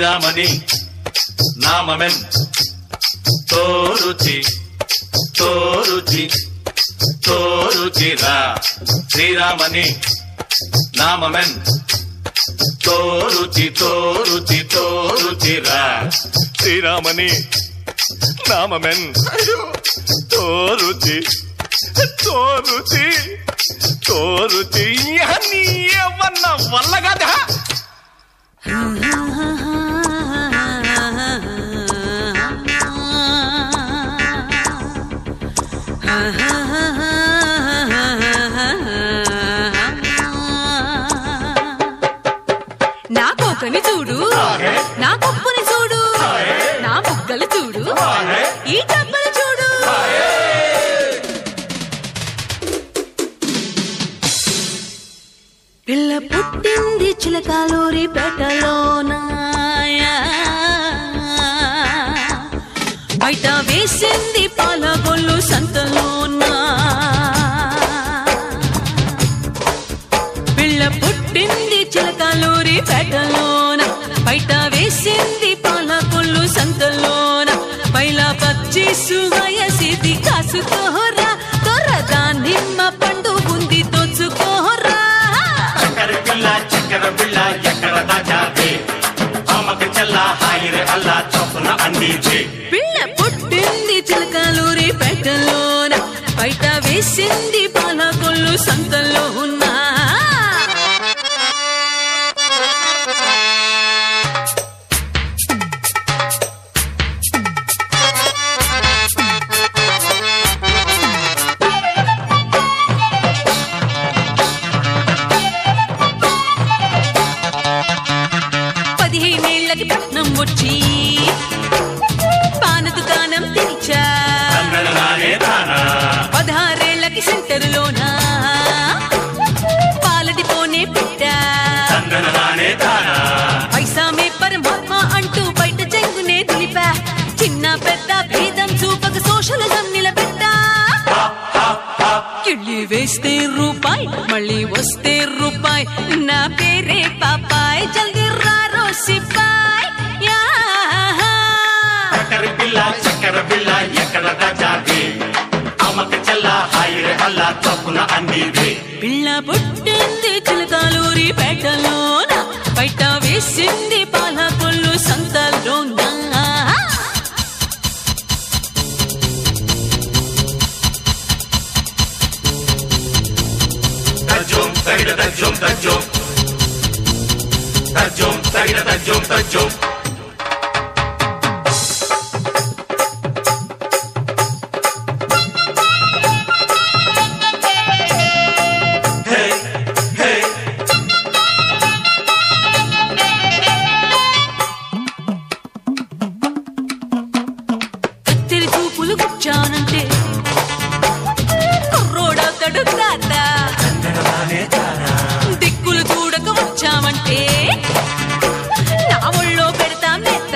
శ్రీరామని నామమెన్ తోరుచి తోరుచి తోరుచిరా శ్రీరామని నామమెన్ తోరుచి తోరుచి తోరుచిరా శ్రీరామని నామమెన్ తోరుచి తోరుచి తోరుచి నీ వల్ల వల్ల కదా నా కోకని చూడు నా పప్పుని చూడు నా ముక్కలు చూడు ఈ డబ్బలు చూడు పిల్ల పుట్టింది చిలకాలూరి పేటలోన బయట వేసింది పాలగొల్లు సంతలోన పిల్ల పుట్టింది చిలకాలూరి పేటలోన బయట వేసింది పాలకొల్లు సంతలోన పైల పచ్చిసు వయసిది కాసుకోరా తొరదా నిమ్మ పండు ఉంది దోచుకోరా చక్కెర పిల్ల చక్కెర పిల్ల ఎక్కడ దాచావే ఆమెకు చెల్ల హాయిరే అల్లా చొప్పున అందించే పిల్ల పుట్టింది చిలకాలూరి పేటలోన బయట వేసింది పాలకొల్లు సంతలో ఉన్నా పదిహేనేళ్లకి పట్నం వచ్చి పాన దుకాణం తెరిచా నానే తానా పదహారేళ్లకి సెంటరులోనా పాలటి పోనే పెట్టా నానే తానా పైసా మే పరమాత్మ అంటూ బయట చెంగునే దులిపా చిన్న పెద్ద భేదం చూపక సోషలిజం నిలబెట్టా కిళ్ళి వేస్తే రూపాయి మళ్ళీ వస్తే రూపాయి నా పేరే పాపాయ్ జల్దీ రారో సిపాయ్ యా చక్కెర పిల్ల చక్కెర పిల్ల ఎక్కడ దాచావే ఆమెకు చెల్ల హాయిరే అల్లా చొప్పున అందించే పిల్ల పుట్టింది చిలకాలూరి పేటలోన బయట వేసింది పాలకొల్లు సంతలోన తజ్జోం తగిడ తజ్జోం తజ్జోం తజ్జోం తగిడ తజ్జోం తజ్జోం హే హే కత్తిరి చూపులు గుచ్చానంటే కుర్రోడవుతాడు తాత దిక్కులు చూడక వచ్చామంటే నా ఒళ్ళో పెడతాం నెత్త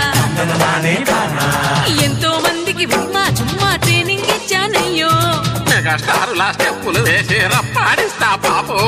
ఎంతో మందికి విమ్మా చుమ్మా ట్రైనింగ్ ఇచ్చానయ్యో మెగాస్టారుల స్టెప్పులు వేసి రప్పాడిస్తా బాబు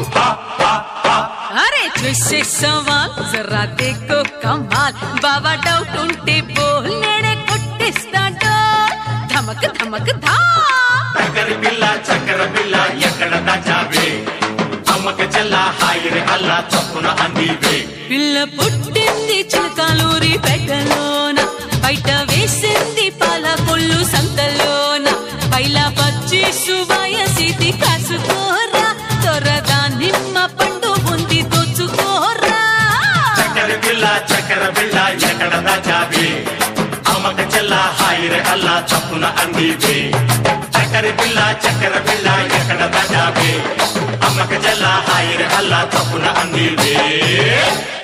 అరే చూసే సవాల్ జరా దేకో కమాల్ బాబా డౌట్ ఉంటే బోల్ నేనే కొట్టిస్తా డోల్ ధమక్ ధమక్ ధా చక్కెర పిల్ల చక్కెర పిల్ల ఎక్కడ దాచావే అమ్మకి చెల్ల హాయిరే అల్లా చొప్పున అందివే పిల్ల పుట్టింది చిలకాలూరి పెట్టలోన బయట వేసింది పాల పొల్లు సంతలోన పైల పచ్చి సువయసిది కాసుకోరా తొరదా నిమ్మ పండు ఉంది దోచుకోరా చక్కెర పిల్ల చక్కెర పిల్ల ఎక్కడ దాచావే అమ్మకి చెల్ల హాయిరే అల్లా చొప్పున అందివే చక్కెర పిల్ల చక్కెర పిల్ల ఎక్కడ దాచావే అమ్మకి చెల్ల హాయిరే అల్లా చొప్పున అందివే